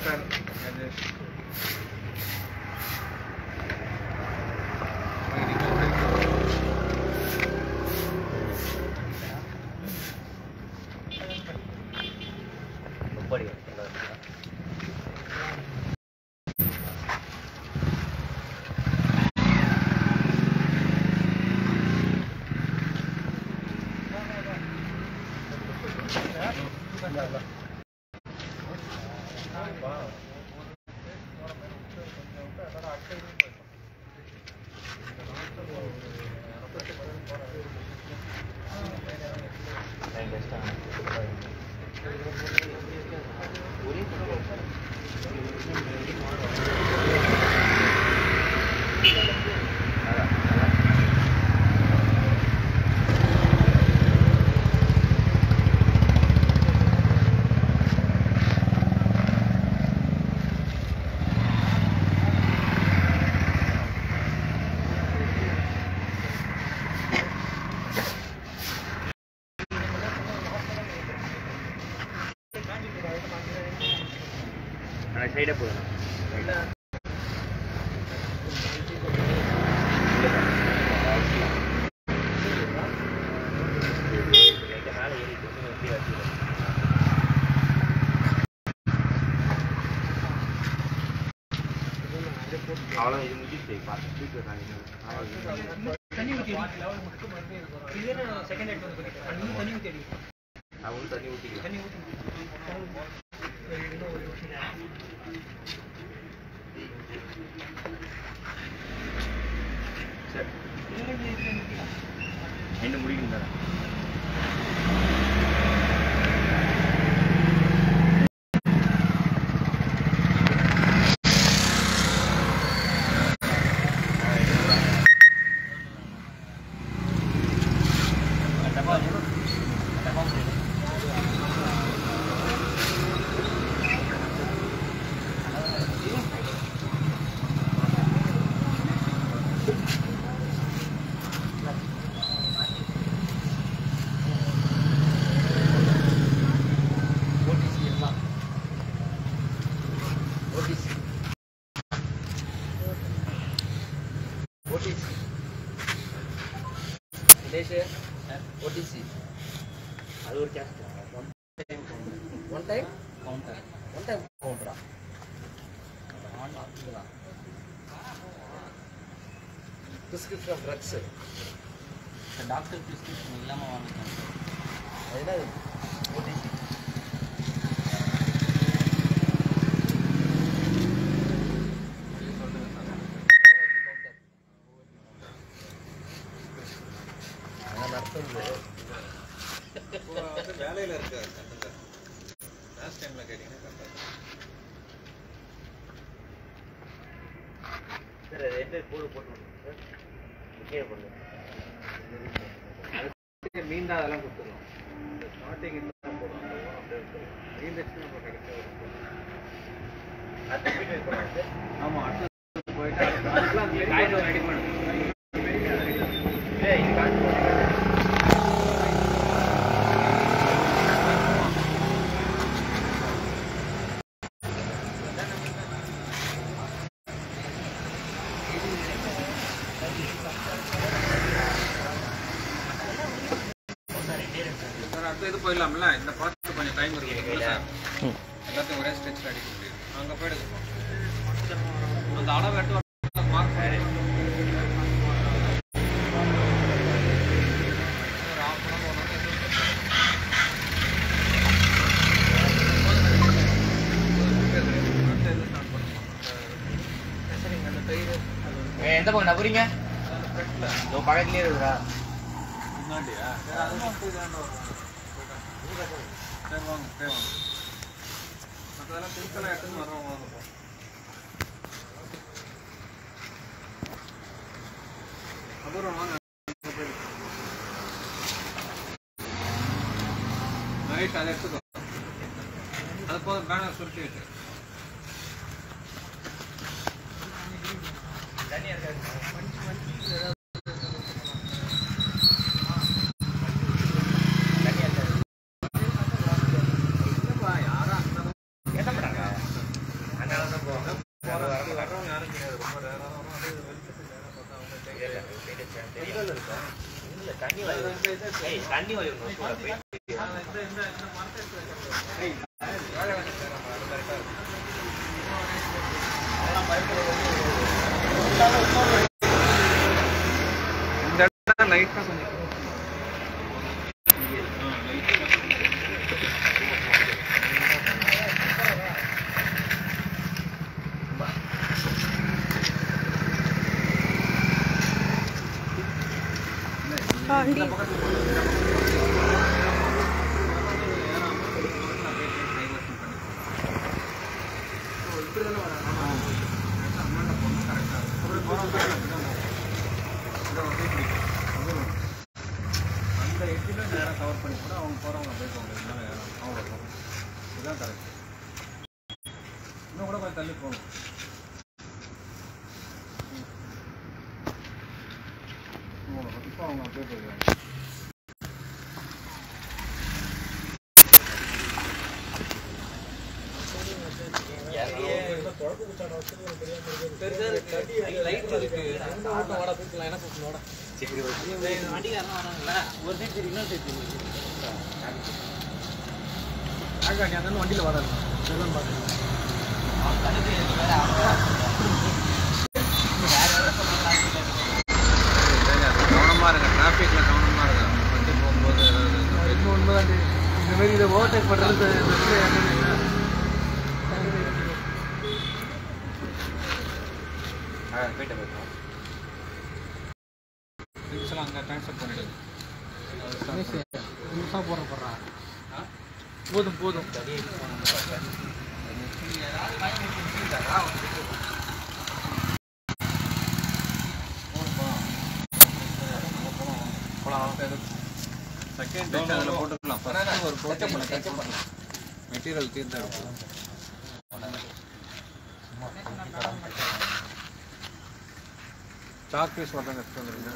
வந்துட்டார் ராஜேஷ் சைடே போகணும் அவ்வளோ இது முடிச்சு பார்த்து தண்ணி ஊத்தி இதே நான் செகண்ட் ஹெட் வந்து பண்ணிட்டேன் தண்ணி ஊத்தி அடி அவங்களும் தண்ணி ஊற்றிக்கலாம் தண்ணி ஊத்தி இன்னும் ஒரு நிமிஷம் சரி ரெண்டு முடிக்கணும் தானே ஓடிசி அது ஒரு case one time counter one time கவுண்டரா prescription off drugs doctor prescription இல்லாமல் வாங்கிட்டேன் அது என்ன ஓடிசி வேலையில இருக்காரு லாஸ்ட் டைம்ல கேட்டீங்கன்னா சார் அது எந்த போடு போட்டு சார் கீழே போடுங்க மீண்டா அதெல்லாம் கொடுத்துருவோம் இந்த ஸ்டார்டிங் தான் போடுவோம் அந்த ஓரம் அப்படியே இருக்கும் மீந்துச்சுன்னா அப்புறம் கரெக்டாக இருக்கும் அடுத்த வீட்டு போடுங்க சார் ஆமா அடுத்து போயிட்டு அதுக்கெல்லாம் அந்த காய்கறி ரெடி பண்ணுங்க ஏய் இது காய்ச்சி போடுங்க சார் அடுத்து இது போயிடலாம்ல இந்த பார்த்து கொஞ்சம் டைம் இருக்கு சார் எல்லாத்தையும் ஒரே ஸ்ட்ரெச்சில் அடிக்க முடியும் அங்கே போயிடுங்க அந்த அளவு எட்டு மார்க் ஏய், எந்த பக்கம் நபுறீங்க இதோ பக்கத்துலயே இருக்குதா முன்னாடியா சரி அது மட்டும் இதாண்ட வரும். சரி வாங்க சரி வாங்க மற்றதெல்லாம் சிம்பிளாக எடுத்துன்னு வரோம் வாங்க போ. அப்புறம் வாங்க ரைட் அதை எடுத்துக்கோ அது போதும் பேனர் சுருட்டி வச்சு இல்லைப்பா யாரும் அந்த என்ன பண்றாங்க ஏய், தண்ணி வலி ஒண்ணு கூட போய் இந்த இடம் லைட்டா கொஞ்சம் அந்த எட்டில நேரம் கவர் பண்ணி கூட அவங்க போறவங்க அப்படியே போவாங்க இதனால அவ்வளோ இதுதான் கரெக்ட் இன்னும் கூட கொஞ்சம் தள்ளி போகணும் இப்போ அவங்க அப்படியே போயிடுவாங்க ஆகா நீ அந்த வண்டியில் வராது இதெல்லாம் பார்த்து கவனமா இருங்க டிராஃபிக்ல கவனமா இருங்க வண்டி போகும்போது ஏதாவது உண்மைதான் இந்த மாதிரி இதை ஓவர்டேக் பண்ணுறது போயிட்டு போயிட்டோம் திங்ஸ் எல்லாம் அங்கே ட்ரான்ஸ்ஃபர் பண்ணிடுங்க நிமிஷம் போடுற போடுறான் போதும் போதும் செகண்ட் டேட் அதில் போட்டுக்கலாம் ஃபர்ஸ்ட் ஒரு ப்ரோட்டீன் மெட்டீரியல் தீர்ந்து எடுக்கலாம் சாக் பீஸ் மட்டும் எடுத்து வந்துருங்க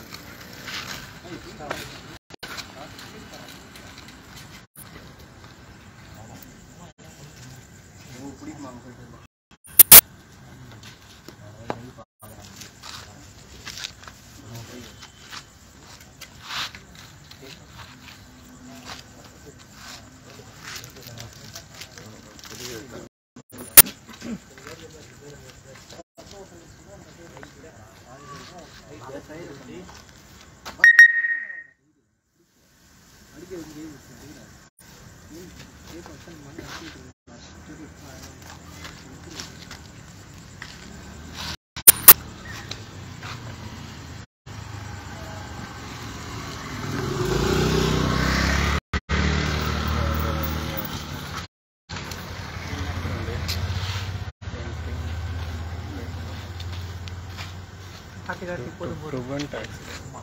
காட்டி காட்டி போதும் போதும் prevent accident.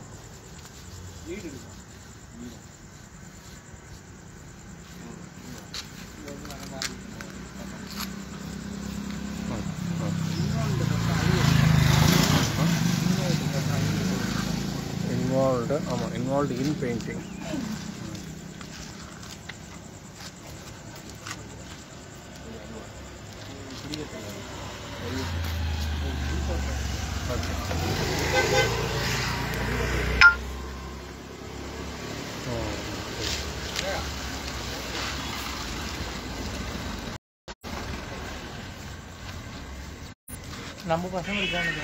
Involved, ஆமா involved in painting. நம்ம பசங்க இருக்கானுங்க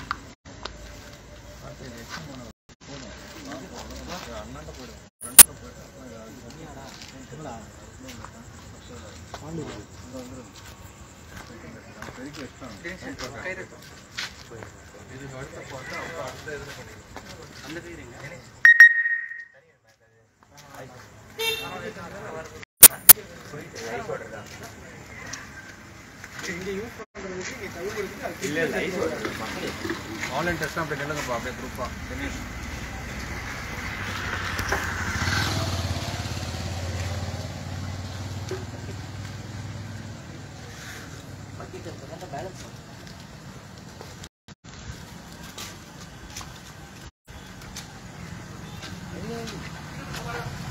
ஆன்லைன் டெஸ்ட் அப்படி நில்லுங்கப்பா அப்படியே குரூப்பா தினேஷ் ஆ